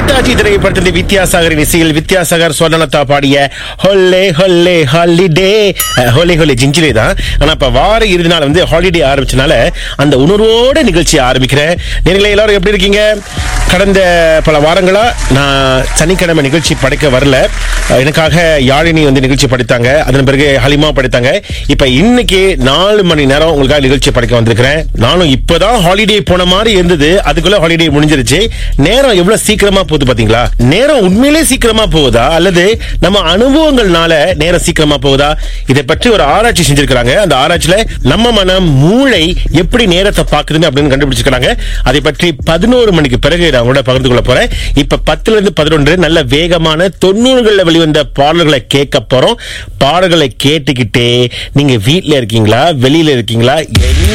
நேதாஜி திரைப்படத்தில் வித்யாசாகரின் இசையில் வித்யாசாகர் சொர்ணலதா பாடிய ஹொல்லே ஹொல்லே ஹாலிடே ஹோலி ஹோலி ஜிஞ்சிலே தான் ஆனா இப்ப வார இறுதி நாள் வந்து ஹாலிடே ஆரம்பிச்சனால அந்த உணர்வோட நிகழ்ச்சி ஆரம்பிக்கிறேன் நீங்களே எல்லாரும் எப்படி இருக்கீங்க கடந்த பல வாரங்களா நான் சனிக்கிழமை நிகழ்ச்சி படைக்க வரல அஹ் எனக்காக யாழினி வந்து நிகழ்ச்சி படைத்தாங்க அதன் பிறகு ஹலிமா படைத்தாங்க இப்ப இன்னைக்கு நாலு மணி நேரம் உங்களுக்காக நிகழ்ச்சி படைக்க வந்திருக்கிறேன் நானும் இப்பதான் ஹாலிடே போன மாதிரி இருந்தது அதுக்குள்ள ஹாலிடே முடிஞ்சிருச்சு நேரம் எவ்வளவு சீக்கிரமா போகுது பாத்தீங்களா நேரம் உண்மையிலே சீக்கிரமா போகுதா அல்லது நம்ம அனுபவங்கள்னால நேரம் சீக்கிரமா போகுதா இதை பற்றி ஒரு ஆராய்ச்சி செஞ்சிருக்காங்க அந்த ஆராய்ச்சியில நம்ம மனம் மூளை எப்படி நேரத்தை பாக்குதுன்னு அப்படின்னு கண்டுபிடிச்சிருக்காங்க அதை பற்றி பதினோரு மணிக்கு பிறகு நான் உங்களோட பகிர்ந்து கொள்ள போறேன் இப்ப பத்துல இருந்து பதினொன்று நல்ல வேகமான தொண்ணூறுகள்ல வெளிவந்த பாடல்களை கேட்க போறோம் பாடல்களை கேட்டுக்கிட்டே நீங்க வீட்ல இருக்கீங்களா வெளியில இருக்கீங்களா எங்க